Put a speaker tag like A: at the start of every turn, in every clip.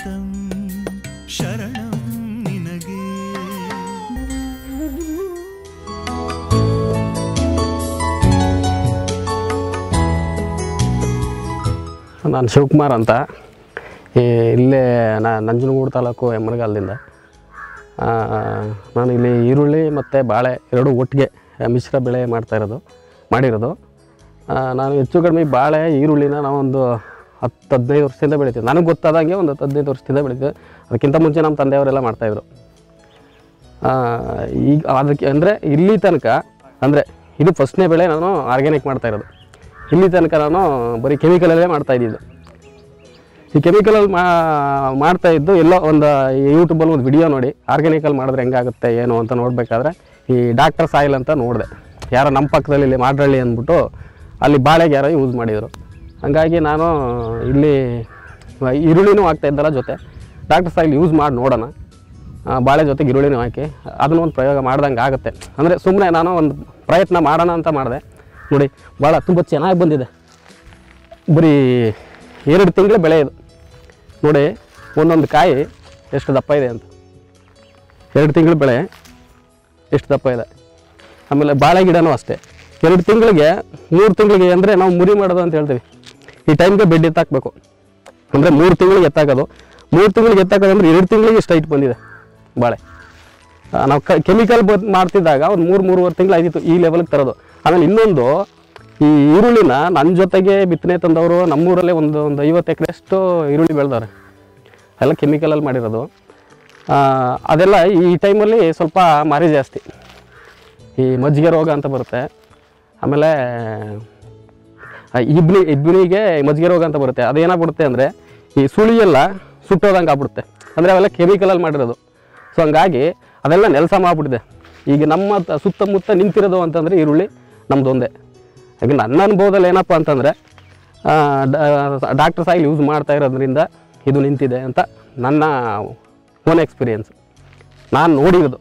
A: ಶರಣಂ ಶರಣಂ ನಿನಗೆ
B: ನಾನು ಶಿವಕುಮಾರ್ ಅಂತ ಈ ಇಲ್ಲೇ ನಾ ನಂಜನಗೂಡು ತಾಲೂಕು ಹೆಮ್ಮರಗಾಲದಿಂದ ಆ, ನಾನು ಇಲ್ಲಿ ಈರುಳ್ಳಿ ಮತ್ತು ಬಾಳೆ ಎರಡು ಒಟ್ಟಿಗೆ ಮಿಶ್ರ ಬೆಳೆ ಮಾಡ್ತಾ ಇರೋದು ಮಾಡಿರೋದು ಆ, ನಾನು ಹೆಚ್ಚು ಕಡಿಮೆ ಬಾಳೆ ಈರುಳ್ಳಿನ ನಾವೊಂದು ಹತ್ತು ಹದಿನೈದು ವರ್ಷದಿಂದ ಬೆಳಿತೀವಿ ನನಗೆ ಗೊತ್ತಾದಂಗೆ ಒಂದು ಹತ್ತು ಹದಿನೈದು ವರ್ಷದಿಂದ ಬೆಳಿತೀವಿ ಅದಕ್ಕಿಂತ ಮುಂಚೆ ನಮ್ಮ ತಂದೆಯವರೆಲ್ಲ ಮಾಡ್ತಾಯಿದ್ರು ಆ, ಈಗ ಅದಕ್ಕೆ ಅಂದರೆ ಇಲ್ಲಿ ತನಕ ಅಂದರೆ ಇದು ಫಸ್ಟ್ನೇ ಬೆಳೆ ನಾನು ಆರ್ಗ್ಯಾನಿಕ್ ಮಾಡ್ತಾ ಇರೋದು ಇಲ್ಲಿ ತನಕ ನಾನು ಬರೀ ಕೆಮಿಕಲಲ್ಲೇ ಮಾಡ್ತಾ ಇದ್ದಿದ್ದು ಈ ಕೆಮಿಕಲಲ್ಲಿ ಮಾ ಮಾಡ್ತಾ ಇದ್ದು ಎಲ್ಲೋ ಒಂದು ಯೂಟ್ಯೂಬಲ್ಲಿ ಒಂದು ವಿಡಿಯೋ ನೋಡಿ ಆರ್ಗ್ಯಾನಿಕಲ್ಲಿ ಮಾಡಿದ್ರೆ ಹೆಂಗಾಗುತ್ತೆ ಏನು ಅಂತ ನೋಡಬೇಕಾದ್ರೆ ಈ ಡಾಕ್ಟರ್ ಸಾಯಿಲ್ ಅಂತ ನೋಡಿದೆ ಯಾರೋ ನಮ್ಮ ಪಕ್ಕದಲ್ಲಿ ಇಲ್ಲಿ ಮಾಡ್ರಳ್ಳಿ ಅಂದ್ಬಿಟ್ಟು ಅಲ್ಲಿ ಬಾಳೆಗೆ ಯಾರೋ ಯೂಸ್ ಮಾಡಿದರು ಹಾಗಾಗಿ ನಾನು ಇಲ್ಲಿ ಈರುಳ್ಳಿನೂ ಹಾಕ್ತಾ ಇದ್ದಲ್ಲ ಜೊತೆ ಡಾಕ್ಟರ್ ಸಾಯಿಲ್ ಯೂಸ್ ಮಾಡಿ ನೋಡೋಣ ಆ, ಬಾಳೆ ಜೊತೆಗೆ ಈರುಳ್ಳಿನೂ ಹಾಕಿ ಅದನ್ನ ಒಂದು ಪ್ರಯೋಗ ಮಾಡ್ದಂಗೆ ಆಗುತ್ತೆ ಅಂದರೆ ಸುಮ್ಮನೆ ನಾನು ಒಂದು ಪ್ರಯತ್ನ ಮಾಡೋಣ ಅಂತ ಮಾಡಿದೆ ನೋಡಿ ಭಾಳ ತುಂಬ ಚೆನ್ನಾಗಿ ಬಂದಿದೆ ಬರೀ ಎರಡು ತಿಂಗಳ ಬೆಳೆ ಇದು ನೋಡಿ ಒಂದೊಂದು ಕಾಯಿ ಎಷ್ಟು ದಪ್ಪ ಇದೆ ಅಂತ ಎರಡು ತಿಂಗಳ ಬೆಳೆ ಎಷ್ಟು ದಪ್ಪ ಇದೆ ಆಮೇಲೆ ಬಾಳೆ ಗಿಡನೂ ಅಷ್ಟೇ ಎರಡು ತಿಂಗಳಿಗೆ ಮೂರು ತಿಂಗಳಿಗೆ ಅಂದರೆ ನಾವು ಮುರಿ ಮಾಡೋದು ಅಂತ ಹೇಳ್ತೀವಿ ಈ ಟೈಮ್ಗೆ ಬೆಡ್ ಎತ್ತಾಕಬೇಕು ಅಂದರೆ ಮೂರು ತಿಂಗಳಿಗೆ ಎತ್ತಾಕೋದು ಮೂರು ತಿಂಗಳಿಗೆ ಎತ್ತಾಕೋದು ಅಂದರೆ ಎರಡು ತಿಂಗಳಿಗೆ ಸ್ಟ್ರೈಟ್ ಬಂದಿದೆ ಬಾಳೆ ಆ, ನಾವು ಕ ಕೆಮಿಕಲ್ ಬದ್ ಮಾಡ್ತಿದ್ದಾಗ ಒಂದು ಮೂರು ಮೂರುವರೆ ತಿಂಗಳು ಆಗಿತ್ತು ಈ ಲೆವೆಲ್ಗೆ ತರೋದು ಆಮೇಲೆ ಇನ್ನೊಂದು ಈ ಈರುಳ್ಳಿನ ನನ್ನ ಜೊತೆಗೆ ಬಿತ್ತನೆ ತಂದವರು ನಮ್ಮೂರಲ್ಲೇ ಒಂದು ಒಂದು ಐವತ್ತು ಎಕರೆಷ್ಟು ಈರುಳ್ಳಿ ಬೆಳೆದವ್ರೆ ಎಲ್ಲ ಕೆಮಿಕಲಲ್ಲಿ ಮಾಡಿರೋದು ಆ, ಅದೆಲ್ಲ ಈ ಟೈಮಲ್ಲಿ ಸ್ವಲ್ಪ ಮಾರಿ ಜಾಸ್ತಿ ಈ ಮಜ್ಜಿಗೆ ರೋಗ ಅಂತ ಬರುತ್ತೆ ಆಮೇಲೆ ಆ, ಇಬ್ನಿ ಇಬ್ನಿಗೆ ಮಜ್ಜಿಗೆ ರೋಗ ಅಂತ ಬರುತ್ತೆ ಅದೇನಾಗ್ಬಿಡುತ್ತೆ ಅಂದರೆ ಈ ಸುಳಿಯೆಲ್ಲ ಸುಟ್ಟೋದಂಗೆ ಆಗ್ಬಿಡುತ್ತೆ ಅಂದರೆ ಅವೆಲ್ಲ ಕೆಮಿಕಲಲ್ಲಿ ಮಾಡಿರೋದು ಸೊ ಹಂಗಾಗಿ ಅದೆಲ್ಲ ನೆಲಸ ಮಾಡಿಬಿಟ್ಟಿದೆ ಈಗ ನಮ್ಮ ತ- ಸುತ್ತಮುತ್ತ ನಿಂತಿರೋದು ಅಂತಂದರೆ ಈರುಳ್ಳಿ ನಮ್ಮದು ಒಂದೇ ಹಾಗೆ ನನ್ನ ಅನುಭವದಲ್ಲಿ ಏನಪ್ಪ ಅಂತಂದರೆ ಡಾಕ್ಟರ್ ಸಾಯಿಲ್ ಯೂಸ್ ಮಾಡ್ತಾ ಇರೋದ್ರಿಂದ ಇದು ನಿಂತಿದೆ ಅಂತ ನನ್ನ ಓನ್ ಎಕ್ಸ್ಪೀರಿಯನ್ಸ್ ನಾನು ನೋಡಿರೋದು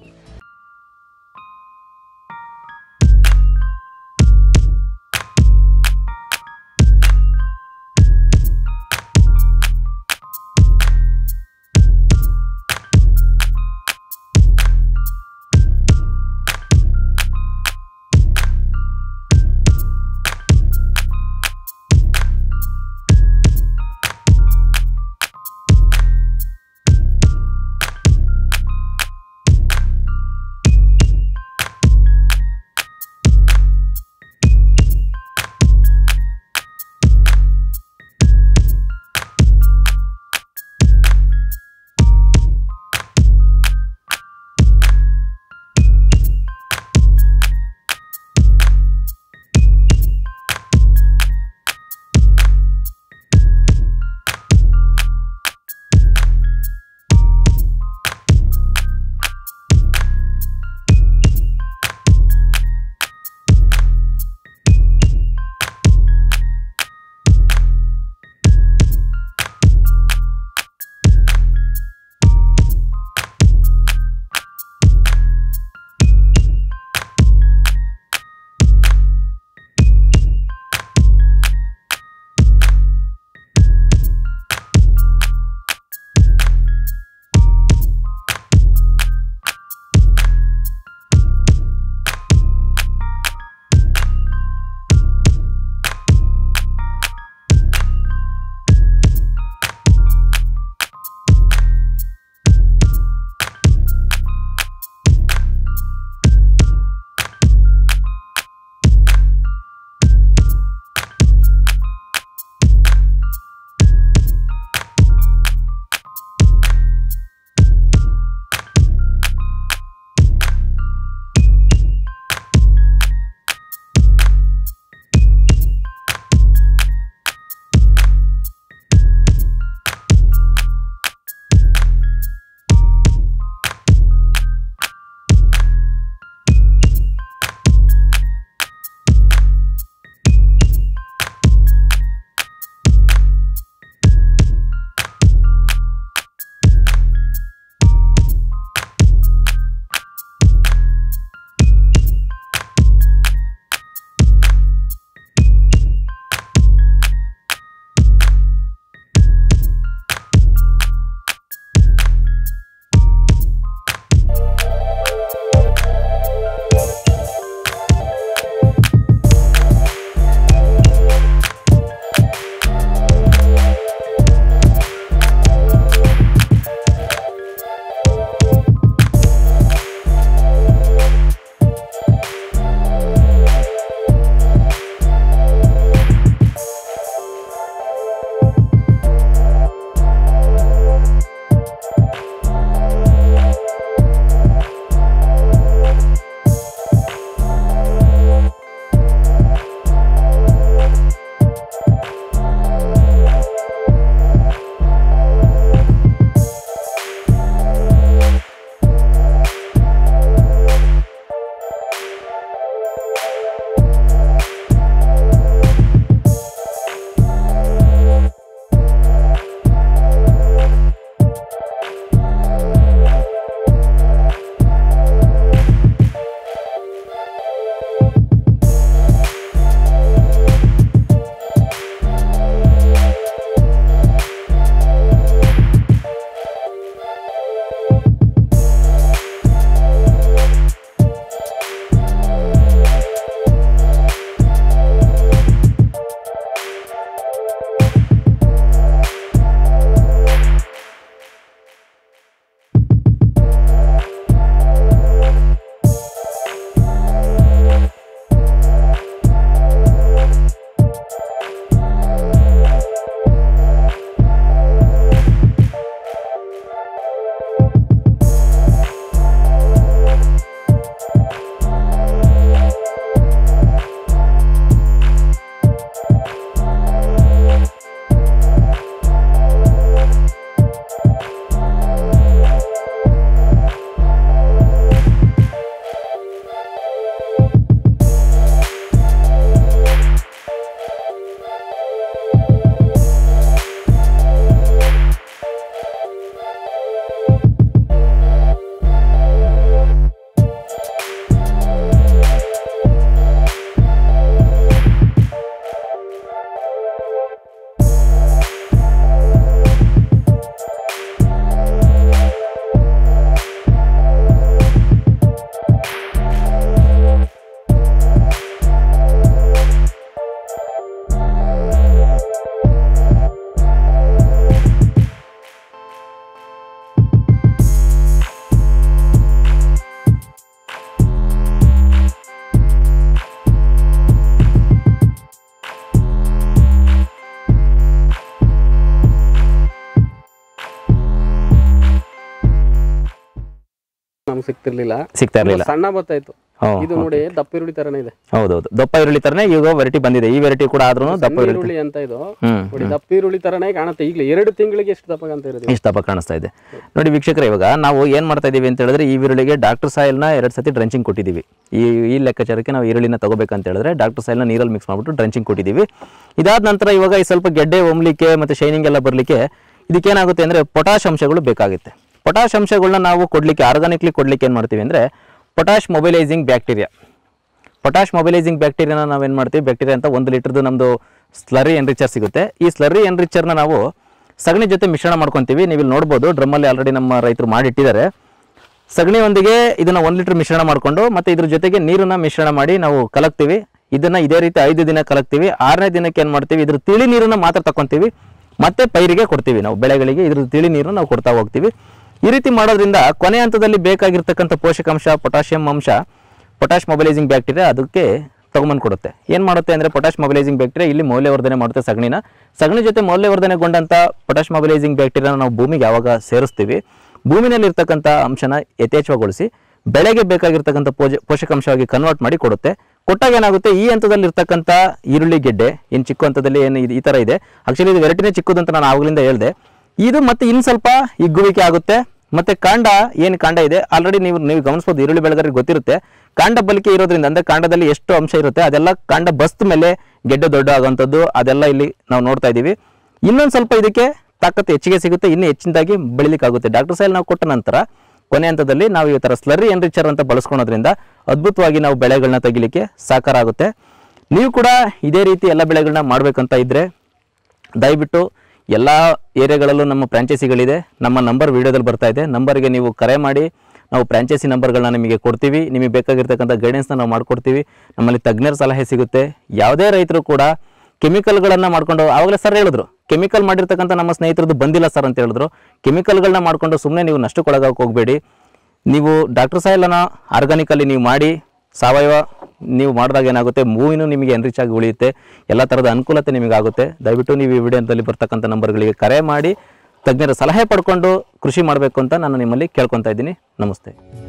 B: ನಮ್ಗೆ ಸಿಗ್ತಿರ್ಲಿಲ್ಲ
C: ಸಿಗ್ತಾ ಇರಲಿಲ್ಲ
B: ಸಣ್ಣ ಭತ್ತ ಇತ್ತು
C: ಓ,
B: ಇದು ನೋಡಿ ದಪ್ಪ ಈರುಳ್ಳಿ ತರನೇ ಇದೆ
C: ಹೌದೌದು ದಪ್ಪ ಈರುಳ್ಳಿ ತರನೇ ಈಗ ವೆರೈಟಿ ಬಂದಿದೆ ಈ ವೆರೈಟಿ ಕೂಡ ಆದ್ರೂ ದಪ್ಪ
B: ಸಣ್ಣ
C: ಈರುಳ್ಳಿ
B: ಈರುಳ್ಳಿ ಅಂತ ಇದು
C: ಹ್ಮ್
B: ನೋಡಿ ದಪ್ಪ ಈರುಳ್ಳಿ ತರನೇ ಕಾಣುತ್ತೆ ಈಗಲೇ ಎರಡು ತಿಂಗಳಿಗೆ ಎಷ್ಟು ದಪ್ಪ ಅಂತ ಇರೋದು
C: ಇಷ್ಟು ದಪ್ಪ ಕಾಣಿಸ್ತಾ ಇದೆ ನೋಡಿ ವೀಕ್ಷಕರೇ ಇವಾಗ ನಾವು ಏನು ಮಾಡ್ತಾ ಇದೀವಿ ಅಂತ ಹೇಳಿದ್ರೆ ಈ ಈರುಳ್ಳಿಗೆ ಡಾಕ್ಟರ್ ಸಾಯಿಲ್ನ ಎರಡು ಸತಿ ಡ್ರೆಂಚಿಂಗ್ ಕೊಟ್ಟಿದ್ದೀವಿ ಈ ಈ ಲೆಕ್ಕಾಚಾರಕ್ಕೆ ನಾವು ಈರುಳ್ಳಿನ ತಗೋಬೇಕಂತ ಹೇಳಿದ್ರೆ ಡಾಕ್ಟರ್ ಸಾಯಿಲ್ನ ನೀರಲ್ಲಿ ಮಿಕ್ಸ್ ಮಾಡ್ಬಿಟ್ಟು ಡ್ರೆಂಚಿಂಗ್ ಕೊಟ್ಟಿದ್ದೀವಿ ಇದಾದ ನಂತರ ಇವಾಗ ಈ ಸ್ವಲ್ಪ ಗೆಡ್ಡೆ ಒಮ್ಲಿಕ್ಕೆ ಮತ್ತು ಶೈನಿಂಗ್ ಎಲ್ಲ ಬರಲಿಕ್ಕೆ ಇದಕ್ಕೇನಾಗುತ್ತೆ ಅಂದರೆ ಪೊಟಾಶ್ ಅಂಶಗಳು ಬೇಕಾಗುತ್ತೆ ಪೊಟಾಶ್ ಅಂಶಗಳನ್ನ ನಾವು ಕೊಡಲಿಕ್ಕೆ ಆರ್ಗಾನಿಕ್ಲಿ ಕೊಡಲಿಕ್ಕೆ ಏನು ಮಾಡ್ತೀವಿ ಅಂದರೆ potash mobilising bacteria potash mobilising ಬ್ಯಾಕ್ಟೀರಿಯಾನ ನಾವೇನು ಮಾಡ್ತೀವಿ ಬ್ಯಾಕ್ಟೀರಿಯಾ ಅಂತ ಒಂದು ಲೀಟರ್ದು ನಮ್ಮದು ಸ್ಲರಿ ಎನ್ರಿಚರ್ ಸಿಗುತ್ತೆ ಈ ಸ್ಲರಿ ಎನ್ರಿಚರ್ನ ನಾವು ಸಗಣಿ ಜೊತೆ ಮಿಶ್ರಣ ಮಾಡ್ಕೊತೀವಿ ನೀವು ಇಲ್ಲಿ ನೋಡ್ಬೋದು ಡ್ರಮ್ಮಲ್ಲಿ ಆಲ್ರೆಡಿ ನಮ್ಮ ರೈತರು ಮಾಡಿಟ್ಟಿದ್ದಾರೆ ಸಗಣಿಯೊಂದಿಗೆ ಇದನ್ನು ಒಂದು ಲೀಟರ್ ಮಿಶ್ರಣ ಮಾಡಿಕೊಂಡು ಮತ್ತು ಇದ್ರ ಜೊತೆಗೆ ನೀರನ್ನ ಮಿಶ್ರಣ ಮಾಡಿ ನಾವು ಕಲಕ್ತೀವಿ ಇದನ್ನು ಇದೇ ರೀತಿ ಐದು ದಿನ ಕಲಕ್ತೀವಿ ಆರನೇ ದಿನಕ್ಕೆ ಏನು ಮಾಡ್ತೀವಿ ಇದ್ರ ತಿಳಿ ನೀರನ್ನ ಮಾತ್ರ ತಗೊತೀವಿ ಮತ್ತೆ ಪೈರಿಗೆ ಕೊಡ್ತೀವಿ ನಾವು ಬೆಳೆಗಳಿಗೆ ಇದ್ರ ತಿಳಿ ನೀರನ್ನು ನಾವು ಕೊಡ್ತಾ ಹೋಗ್ತೀವಿ ಈ ರೀತಿ ಮಾಡೋದ್ರಿಂದ ಕೊನೆ ಹಂತದಲ್ಲಿ ಬೇಕಾಗಿರ್ತಕ್ಕಂಥ ಪೋಷಕಾಂಶ ಪೊಟ್ಯಾಷಿಯಂ ಅಂಶ ಪೊಟ್ಯಾಶ್ ಮೊಬೈಲೈಸಿಂಗ್ ಬ್ಯಾಕ್ಟೀರಿಯಾ ಅದಕ್ಕೆ ತಗೊಂಬಂದು ಕೊಡುತ್ತೆ ಏನು ಮಾಡುತ್ತೆ ಅಂದರೆ ಪೊಟ್ಯಾಶ್ ಮೊಬೈಲೈಸಿಂಗ್ ಬ್ಯಾಕ್ಟೀರಿಯಾ ಇಲ್ಲಿ ಮೌಲ್ಯವರ್ಧನೆ ಮಾಡುತ್ತೆ ಸಗಣಿನ ಸಗಣಿ ಜೊತೆ ಮೌಲ್ಯವರ್ಧನೆಗೊಂಡಂಥ ಪೊಟ್ಯಾಶ್ ಮೊಬೈಲೈಸಿಂಗ್ ಬ್ಯಾಕ್ಟೀರಿಯಾನ ನಾವು ಭೂಮಿಗೆ ಯಾವಾಗ ಸೇರಿಸ್ತೀವಿ ಭೂಮಿನಲ್ಲಿ ಇರ್ತಕ್ಕಂಥ ಅಂಶನ ಯಥೇಚ್ಛಗೊಳಿಸಿ ಬೆಳೆಗೆ ಬೇಕಾಗಿರ್ತಕ್ಕಂಥ ಪೋಷ ಪೋಷಕಾಂಶವಾಗಿ ಕನ್ವರ್ಟ್ ಮಾಡಿ ಕೊಡುತ್ತೆ ಕೊಟ್ಟಾಗ ಏನಾಗುತ್ತೆ ಈ ಹಂತದಲ್ಲಿ ಇರ್ತಕ್ಕಂಥ ಈರುಳ್ಳಿ ಗೆಡ್ಡೆ ಏನು ಚಿಕ್ಕ ಹಂತದಲ್ಲಿ ಏನು ಇದು- ಈ ಥರ ಇದೆ ಆಕ್ಚುಲಿ ಇದು ವೆರೈಟಿನೇ ಚಿಕ್ಕದು ಅಂತ ನಾನು ಆವಾಗಲಿಂದ ಹೇಳಿದೆ ಇದು ಮತ್ತೆ ಇನ್ನು ಸ್ವಲ್ಪ ಹಿಗ್ಗುವಿಕೆ ಆಗುತ್ತೆ ಮತ್ತೆ ಕಾಂಡ ಏನು ಕಾಂಡ ಇದೆ ಆಲ್ರೆಡಿ ನೀವು ನೀವು ಗಮನಿಸ್ಬೋದು ಈರುಳ್ಳಿ ಬೆಳೆಗಾರರಿಗೆ ಗೊತ್ತಿರುತ್ತೆ ಕಾಂಡ ಬಲಿಕೆ ಇರೋದ್ರಿಂದ ಅಂದ್ರೆ ಕಾಂಡದಲ್ಲಿ ಎಷ್ಟು ಅಂಶ ಇರುತ್ತೆ ಅದೆಲ್ಲ ಕಾಂಡ ಬಸ್ತ ಮೇಲೆ ಗೆಡ್ಡೆ ದೊಡ್ಡ ಆಗುವಂಥದ್ದು ಅದೆಲ್ಲ ಇಲ್ಲಿ ನಾವು ನೋಡ್ತಾ ಇದ್ದೀವಿ ಇನ್ನೊಂದು ಸ್ವಲ್ಪ ಇದಕ್ಕೆ ತಾಕತ್ತು ಹೆಚ್ಚಿಗೆ ಸಿಗುತ್ತೆ ಇನ್ನೂ ಹೆಚ್ಚಿನದಾಗಿ ಬೆಳಿಲಿಕ್ಕಾಗುತ್ತೆ ಡಾಕ್ಟರ್ ಸೈಲ್ ನಾವು ಕೊಟ್ಟ ನಂತರ ಕೊನೆ ಹಂತದಲ್ಲಿ ನಾವು ಈ ಥರ ಸ್ಲರಿ ಎನ್ರಿಚರ್ ಅಂತ ಬಳಸ್ಕೊಳೋದ್ರಿಂದ ಅದ್ಭುತವಾಗಿ ನಾವು ಬೆಳೆಗಳನ್ನ ತೆಗಿಲಿಕ್ಕೆ ಸಾಕಾರ ಆಗುತ್ತೆ ನೀವು ಕೂಡ ಇದೇ ರೀತಿ ಎಲ್ಲ ಬೆಳೆಗಳನ್ನ ಮಾಡಬೇಕಂತ ಇದ್ದರೆ ದಯವಿಟ್ಟು ಎಲ್ಲ ಏರಿಯಾಗಳಲ್ಲೂ ನಮ್ಮ ಫ್ರಾಂಚೈಸಿಗಳಿದೆ ನಮ್ಮ ನಂಬರ್ ವಿಡಿಯೋದಲ್ಲಿ ಬರ್ತಾ ಇದೆ ನಂಬರ್ಗೆ ನೀವು ಕರೆ ಮಾಡಿ ನಾವು ಫ್ರಾಂಚೈಸಿ ನಂಬರ್ಗಳನ್ನ ನಿಮಗೆ ಕೊಡ್ತೀವಿ ನಿಮಗೆ ಬೇಕಾಗಿರ್ತಕ್ಕಂಥ ಗೈಡೆನ್ಸ್ನ ನಾವು ಮಾಡಿಕೊಡ್ತೀವಿ ನಮ್ಮಲ್ಲಿ ತಜ್ಞರ ಸಲಹೆ ಸಿಗುತ್ತೆ ಯಾವುದೇ ರೈತರು ಕೂಡ ಕೆಮಿಕಲ್ಗಳನ್ನು ಮಾಡ್ಕೊಂಡು ಆವಾಗಲೇ ಸರ್ ಹೇಳಿದ್ರು ಕೆಮಿಕಲ್ ಮಾಡಿರ್ತಕ್ಕಂಥ ನಮ್ಮ ಸ್ನೇಹಿತರದ್ದು ಬಂದಿಲ್ಲ ಸರ್ ಅಂತ ಹೇಳಿದ್ರು ಕೆಮಿಕಲ್ಗಳನ್ನ ಮಾಡ್ಕೊಂಡು ಸುಮ್ಮನೆ ನೀವು ನಷ್ಟಕ್ಕೊಳಗಕ್ಕೆ ಹೋಗಬೇಡಿ ನೀವು ಡಾಕ್ಟರ್ ಸಾಯಿಲನ್ನ ಆರ್ಗಾನಿಕಲ್ಲಿ ನೀವು ಮಾಡಿ ಸಾವಯವ ನೀವು ಮಾಡಿದಾಗ ಏನಾಗುತ್ತೆ ಮೂವಿನೂ ನಿಮಗೆ ಎನ್ರಿಚ್ ಆಗಿ ಉಳಿಯುತ್ತೆ ಎಲ್ಲ ಥರದ ಅನುಕೂಲತೆ ನಿಮಗಾಗುತ್ತೆ ದಯವಿಟ್ಟು ನೀವು ಈ ವಿಡಿಯೋದಲ್ಲಿ ಬರ್ತಕ್ಕಂಥ ನಂಬರ್ಗಳಿಗೆ ಕರೆ ಮಾಡಿ ತಜ್ಞರ ಸಲಹೆ ಪಡ್ಕೊಂಡು ಕೃಷಿ ಮಾಡಬೇಕು ಅಂತ ನಾನು ನಿಮ್ಮಲ್ಲಿ ಕೇಳ್ಕೊತಾ ಇದ್ದೀನಿ ನಮಸ್ತೆ